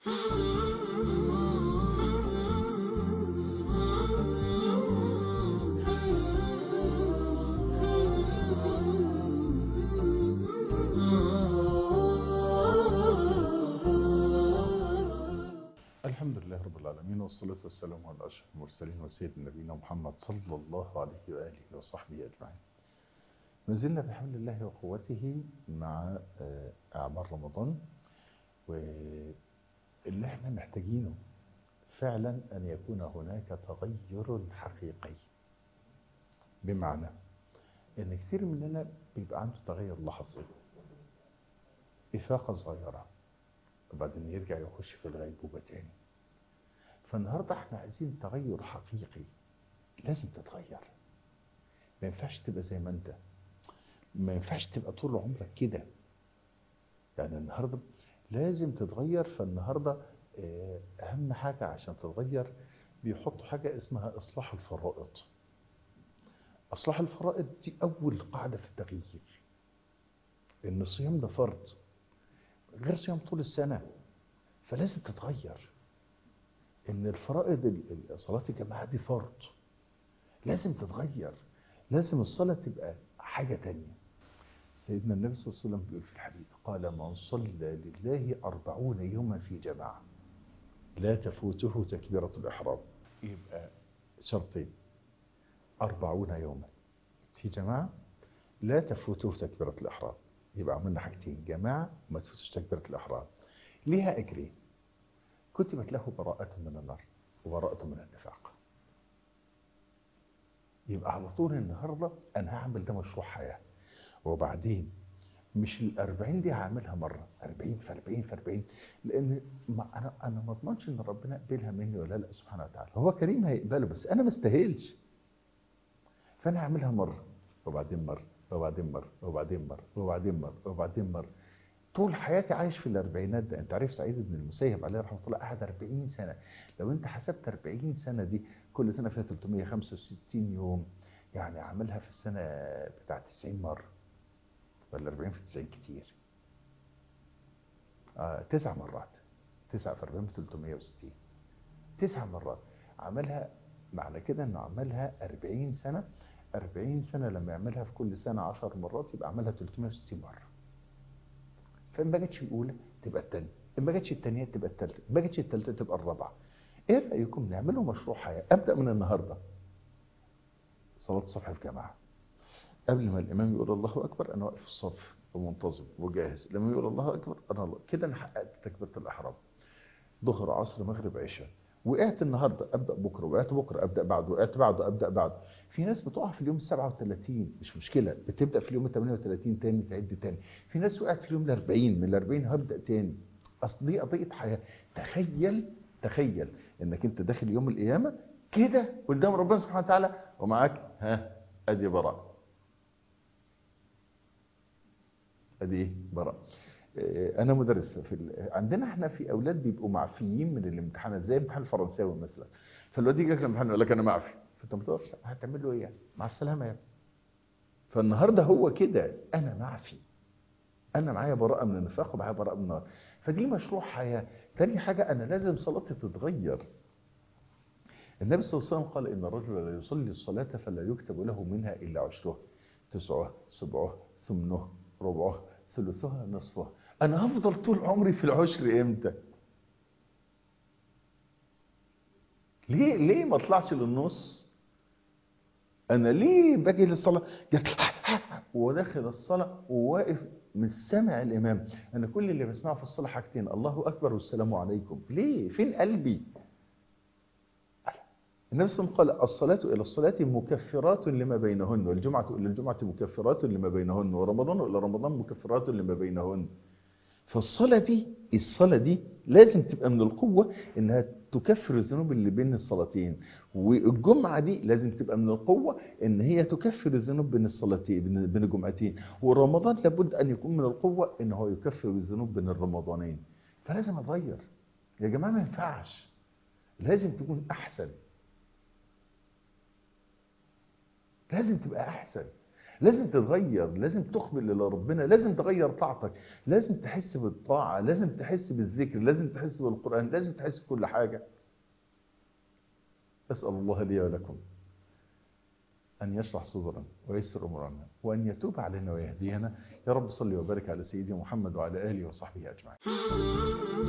الحمد لله رب العالمين والصلاة والسلام على أشرف المرسلين وسيد نبينا محمد صلى الله عليه وآله وصحبه أجمعين ما زلنا بحول الله وقوته مع آه، أعمال رمضان واللي احنا محتاجينه فعلا أن يكون هناك تغير حقيقي بمعنى أن كثير مننا بيبقى عنده تغير لحظي إفاقة صغيرة وبعدين يرجع يخش في الغيبوبة تاني فالنهاردة احنا عايزين تغير حقيقي لازم تتغير ما ينفعش تبقى زي ما انت ما ينفعش تبقى طول عمرك كده يعني النهاردة لازم تتغير فالنهاردة آه، أهم حاجة عشان تتغير بيحطوا حاجة اسمها إصلاح الفرائض إصلاح الفرائض دي أول قاعدة في التغيير إن الصيام ده فرض غير صيام طول السنة فلازم تتغير ان الفرائض ال- ال- صلاة الجماعة دي فرض لازم تتغير لازم الصلاة تبقى حاجة تانية سيدنا النبي صلى الله عليه وسلم بيقول في الحديث قال من صلى لله أربعون يوما في جماعة لا تفوته تكبيرة الإحرام يبقى شرطين أربعون يوما في جماعة لا تفوته تكبيرة الإحرام يبقى عملنا حاجتين جماعة وما تفوتش تكبيرة الإحرام ليها أجرين كتبت له براءة من النار وبراءة من النفاق يبقى على طول النهاردة أنا هعمل ده مشروع حياة وبعدين مش الأربعين دي هعملها مرة أربعين في أربعين في أربعين لأن ما أنا أنا ما أضمنش إن ربنا يقبلها مني ولا لا سبحانه وتعالى هو كريم هيقبله بس أنا ما استاهلش فأنا هعملها مرة وبعدين مرة وبعدين مرة وبعدين مرة وبعدين مرة وبعدين مرة طول حياتي عايش في الأربعينات ده أنت عارف سعيد بن المسيب عليه رحمة الله قعد 40 سنة لو أنت حسبت 40 سنة دي كل سنة فيها 365 يوم يعني عاملها في السنة بتاع 90 مرة ولا 40 في 90 كتير آه تسع مرات تسعة في 40 في 360 تسع مرات عملها معنى كده انه عملها 40 سنة 40 سنة لما يعملها في كل سنة 10 مرات يبقى عملها 360 مرة فإن ما جاتش الأولى تبقى الثانية إن ما جاتش الثانية تبقى الثالثة إن ما جاتش الثالثة تبقى الرابعة إيه رأيكم نعمله مشروع حياة أبدأ من النهاردة صلاة الصبح في جماعة قبل ما الإمام يقول الله أكبر أنا واقف في الصف ومنتظم وجاهز لما يقول الله أكبر أنا الله كده أنا حققت تكبيرة الإحرام ظهر عصر مغرب عشاء وقعت النهارده ابدا بكره وقعت بكره ابدا بعده وقعت بعده ابدا بعده في ناس بتقع في اليوم ال 37 مش مشكله بتبدا في اليوم ال 38 تاني تعد تاني في ناس وقعت في اليوم ال 40 من ال 40 هبدا تاني اصل دي قضيه حياه تخيل تخيل انك انت داخل يوم القيامه كده قدام ربنا سبحانه وتعالى ومعاك ها ادي براء ادي ايه براء آه، انا مدرس في ال... عندنا احنا في اولاد بيبقوا معفيين من الامتحانات زي امتحان الفرنساوي مثلا فالواد يجي لك الامتحان يقول لك انا معفي فانت ما تقدرش هتعمل له ايه يعني مع السلامه يا ابني فالنهارده هو كده انا معفي انا معايا براءه من النفاق ومعايا براءه من النار فدي مشروع حياه تاني حاجه انا لازم صلاتي تتغير النبي صلى الله عليه وسلم قال ان الرجل لا يصلي الصلاه فلا يكتب له منها الا عشرها تسعه سبعه ثمنه ربعه ثلثها نصفها انا هفضل طول عمري في العشر امتى ليه ليه ما اطلعش للنص انا ليه باجي للصلاه جت وداخل الصلاه وواقف مش سامع الامام انا كل اللي بسمعه في الصلاه حاجتين الله اكبر والسلام عليكم ليه فين قلبي النبي صلى الله عليه وسلم قال الصلاة إلى الصلاة مكفرات لما بينهن والجمعة إلى الجمعة مكفرات لما بينهن ورمضان إلى رمضان مكفرات لما بينهن فالصلاة دي الصلاة دي لازم تبقى من القوة إنها تكفر الذنوب اللي بين الصلاتين والجمعة دي لازم تبقى من القوة إن هي تكفر الذنوب بين الصلاتين بين بين الجمعتين ورمضان لابد أن يكون من القوة إن هو يكفر الذنوب بين الرمضانين فلازم أغير يا جماعة ما ينفعش لازم تكون أحسن لازم تبقى احسن لازم تتغير لازم تقبل الى ربنا لازم تغير طاعتك لازم تحس بالطاعه لازم تحس بالذكر لازم تحس بالقران لازم تحس بكل حاجه اسال الله لي ولكم أن يشرح صدورنا ويسر أمورنا وأن يتوب علينا ويهدينا يا رب صل وبارك على سيدنا محمد وعلى آله وصحبه أجمعين